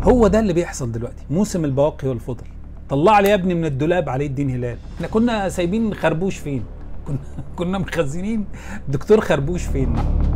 هو ده اللي بيحصل دلوقتي موسم البواقي والفضل طلع لي يا ابني من الدولاب علي الدين هلال احنا كنا سايبين خربوش فين كنا كنا مخزنين دكتور خربوش فين